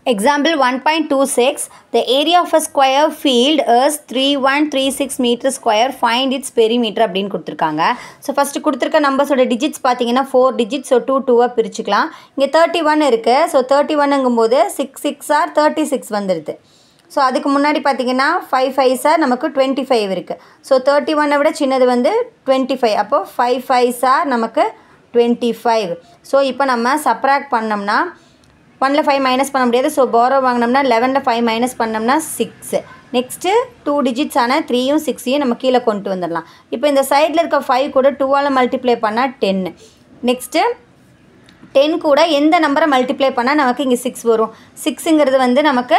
Example 1.26 The area of a square field is 3136 meter square find its perimeter அப்படின்னு கொடுத்துருக்காங்க so first கொடுத்துருக்க நம்பர்ஸோட digits பார்த்தீங்கன்னா four digits so two டூவாக பிரிச்சுக்கலாம் இங்கே தேர்ட்டி ஒன் இருக்குது ஸோ தேர்ட்டி ஒன்னுங்கும்போது six six are thirty six வந்துடுது ஸோ அதுக்கு முன்னாடி பார்த்தீங்கன்னா ஃபைவ் ஃபைவ் சார் நமக்கு டுவெண்ட்டி ஃபைவ் இருக்குது ஸோ தேர்ட்டி ஒன்னை விட சின்னது வந்து டுவெண்ட்டி ஃபைவ் அப்போ ஃபைவ் ஃபைவ் சார் நமக்கு டுவெண்ட்டி ஃபைவ் ஸோ இப்போ நம்ம சப்ராக்ட் பண்ணோம்னா ஒனில் ஃபைவ் மைனஸ் பண்ண முடியாது ஸோ போரோ வாங்கினோம்னா லெவனில் ஃபைவ் மைனஸ் பண்ணோம்னா சிக்ஸு நெக்ஸ்ட்டு டூ டிஜிட்ஸான த்ரீயும் சிக்ஸையும் நம்ம கீழே கொண்டு வந்துடலாம் இப்போ இந்த சைடில் இருக்க ஃபைவ் கூட டூவால் மல்டிப்ளை பண்ணால் டென்னு நெக்ஸ்ட்டு டென் கூட எந்த நம்பரை மல்டிப்ளை பண்ணால் நமக்கு இங்கே சிக்ஸ் வரும் சிக்ஸுங்கிறது வந்து நமக்கு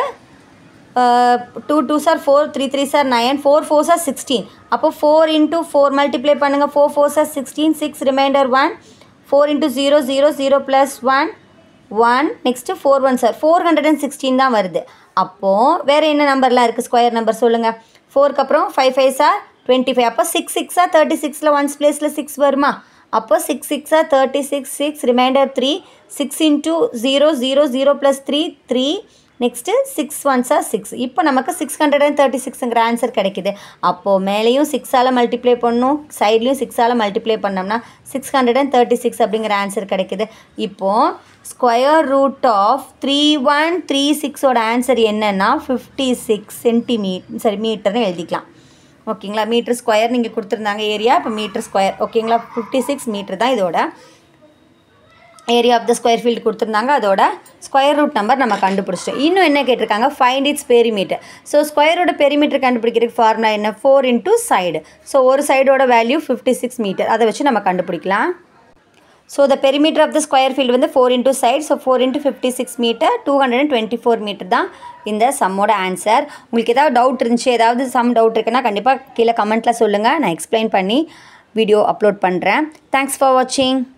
two two sir four three three sir nine four four sir sixteen அப்போ ஃபோர் இன்ட்டு ஃபோர் மல்டிப்ளை பண்ணுங்கள் four four sir sixteen six remainder one four into zero zero zero plus one one next four one sir four hundred and sixteen தான் வருது அப்போது வேறு என்ன நம்பர்லாம் இருக்குது square number சொல்லுங்கள் ஃபோருக்கு அப்புறம் five five sir twenty five அப்போ சிக்ஸ் சிக்ஸாக தேர்ட்டி சிக்ஸில் ஒன்ஸ் பிளேஸில் சிக்ஸ் வருமா அப்போ சிக்ஸ் சிக்ஸாக thirty six six remainder three six into zero zero zero plus three three next six ஒன்ஸாக சிக்ஸ் இப்போ நமக்கு சிக்ஸ் ஹண்ட்ரட் அண்ட் தேர்ட்டி சிக்ஸுங்கிற ஆன்சர் கிடைக்குது அப்போது மேலேயும் சிக்ஸால் மல்டிப்ளை பண்ணணும் சைட்லேயும் சிக்ஸால் மல்டிப்ளை பண்ணோம்னா six hundred and thirty six அப்படிங்கிற ஆன்சர் கிடைக்குது இப்போது square root of three one three சிக்ஸோட ஆன்சர் என்னென்னா ஃபிஃப்டி சிக்ஸ் சென்டிமீட் சரி மீட்டர்னு எழுதிக்கலாம் ஓகேங்களா மீட்டர் ஸ்கொயர் நீங்கள் கொடுத்துருந்தாங்க ஏரியா இப்போ மீட்டர் ஸ்கொயர் ஓகேங்களா ஃபிஃப்டி சிக்ஸ் மீட்டர் தான் இதோட area of the square field கொடுத்துருந்தாங்க அதோட ஸ்கொயர் ரூட் நம்பர் நம்ம கண்டுபிடிச்சிட்டோம் இன்னும் என்ன கேட்டிருக்காங்க ஃபைண்ட் இட்ஸ் பெரிமீட்டர் ஸோ ஸ்கொயரோட பெரிமீட்டர் கண்டுபிடிக்கிறதுக்கு ஃபார்முலா என்ன ஃபோர் இன்ட்டு சைடு ஸோ ஒரு சைடோட வேல்யூ ஃபிஃப்டி சிக்ஸ் மீட்டர் அதை வச்சு நம்ம கண்டுபிடிக்கலாம் so the perimeter of the square field வந்து four into side so four into fifty six metre two hundred and twenty four metre தான் இந்த சம்மோட ஆன்சர் உங்களுக்கு ஏதாவது டவுட் இருந்துச்சு ஏதாவது சம் டவுட் இருக்குன்னா கண்டிப்பாக கீழே கமெண்ட்டில் சொல்லுங்கள் நான் எக்ஸ்பிளைன் பண்ணி வீடியோ அப்லோட் பண்ணுறேன் தேங்க்ஸ் ஃபார் வாட்சிங்